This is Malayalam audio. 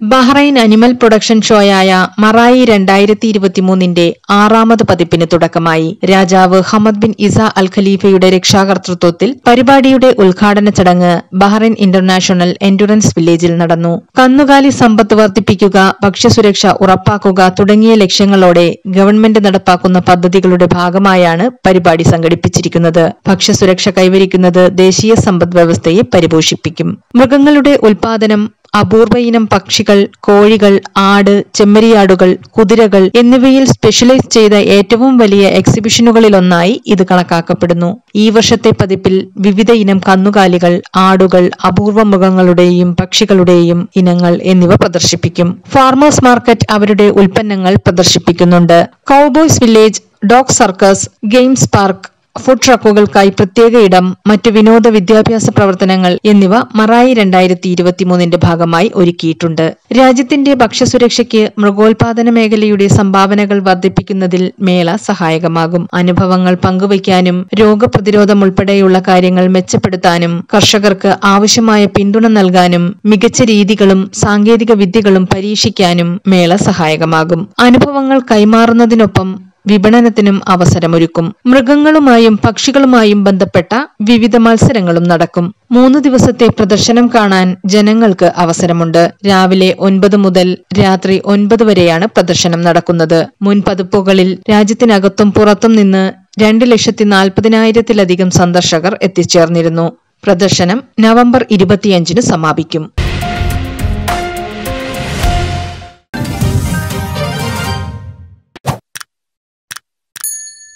ബഹ്റൈൻ അനിമൽ പ്രൊഡക്ഷൻ ഷോയായ മറായി രണ്ടായിരത്തി ഇരുപത്തിമൂന്നിന്റെ ആറാമത് പതിപ്പിന് തുടക്കമായി രാജാവ് ഹമദ് ബിൻ ഇസ അൽ ഖലീഫയുടെ രക്ഷാകർതൃത്വത്തിൽ പരിപാടിയുടെ ഉദ്ഘാടന ചടങ്ങ് ബഹ്റൈൻ ഇന്റർനാഷണൽ എൻഡുറൻസ് വില്ലേജിൽ നടന്നു കന്നുകാലി സമ്പത്ത് വർദ്ധിപ്പിക്കുക ഭക്ഷ്യസുരക്ഷ ഉറപ്പാക്കുക തുടങ്ങിയ ലക്ഷ്യങ്ങളോടെ ഗവൺമെന്റ് നടപ്പാക്കുന്ന പദ്ധതികളുടെ ഭാഗമായാണ് പരിപാടി സംഘടിപ്പിച്ചിരിക്കുന്നത് ഭക്ഷ്യസുരക്ഷ കൈവരിക്കുന്നത് ദേശീയ സമ്പദ് വ്യവസ്ഥയെ പരിപോഷിപ്പിക്കും മൃഗങ്ങളുടെ ഉൽപാദനം അപൂർവ ഇനം പക്ഷികൾ കോഴികൾ ആട് ചെമ്മരിയാടുകൾ കുതിരകൾ എന്നിവയിൽ സ്പെഷ്യലൈസ് ചെയ്ത ഏറ്റവും വലിയ എക്സിബിഷനുകളിലൊന്നായി ഇത് കണക്കാക്കപ്പെടുന്നു ഈ വർഷത്തെ പതിപ്പിൽ വിവിധ ഇനം കന്നുകാലികൾ ആടുകൾ അപൂർവ മൃഗങ്ങളുടെയും പക്ഷികളുടെയും ഇനങ്ങൾ എന്നിവ പ്രദർശിപ്പിക്കും ഫാർമേഴ്സ് മാർക്കറ്റ് അവരുടെ ഉൽപ്പന്നങ്ങൾ പ്രദർശിപ്പിക്കുന്നുണ്ട് cowboys village dog circus games park food ട്രക്കുകൾക്കായി പ്രത്യേക ഇടം മറ്റു വിനോദ വിദ്യാഭ്യാസ പ്രവർത്തനങ്ങൾ എന്നിവ മറായി രണ്ടായിരത്തി ഇരുപത്തിമൂന്നിന്റെ ഭാഗമായി ഒരുക്കിയിട്ടുണ്ട് രാജ്യത്തിന്റെ ഭക്ഷ്യസുരക്ഷയ്ക്ക് മൃഗോൽപാദന മേഖലയുടെ സംഭാവനകൾ വർദ്ധിപ്പിക്കുന്നതിൽ മേള സഹായകമാകും അനുഭവങ്ങൾ പങ്കുവയ്ക്കാനും രോഗപ്രതിരോധം ഉൾപ്പെടെയുള്ള കാര്യങ്ങൾ മെച്ചപ്പെടുത്താനും കർഷകർക്ക് ആവശ്യമായ പിന്തുണ നൽകാനും മികച്ച രീതികളും സാങ്കേതിക വിദ്യകളും പരീക്ഷിക്കാനും മേള സഹായകമാകും അനുഭവങ്ങൾ കൈമാറുന്നതിനൊപ്പം വിപണനത്തിനും അവസരമൊരുക്കും മൃഗങ്ങളുമായും പക്ഷികളുമായും ബന്ധപ്പെട്ട വിവിധ മത്സരങ്ങളും നടക്കും മൂന്ന് ദിവസത്തെ പ്രദർശനം കാണാൻ ജനങ്ങൾക്ക് അവസരമുണ്ട് രാവിലെ ഒൻപത് മുതൽ രാത്രി ഒൻപത് വരെയാണ് പ്രദർശനം നടക്കുന്നത് മുൻ പതിപ്പുകളിൽ രാജ്യത്തിനകത്തും പുറത്തും നിന്ന് രണ്ട് ലക്ഷത്തി നാൽപ്പതിനായിരത്തിലധികം സന്ദർശകർ എത്തിച്ചേർന്നിരുന്നു പ്രദർശനം നവംബർ ഇരുപത്തിയഞ്ചിന് സമാപിക്കും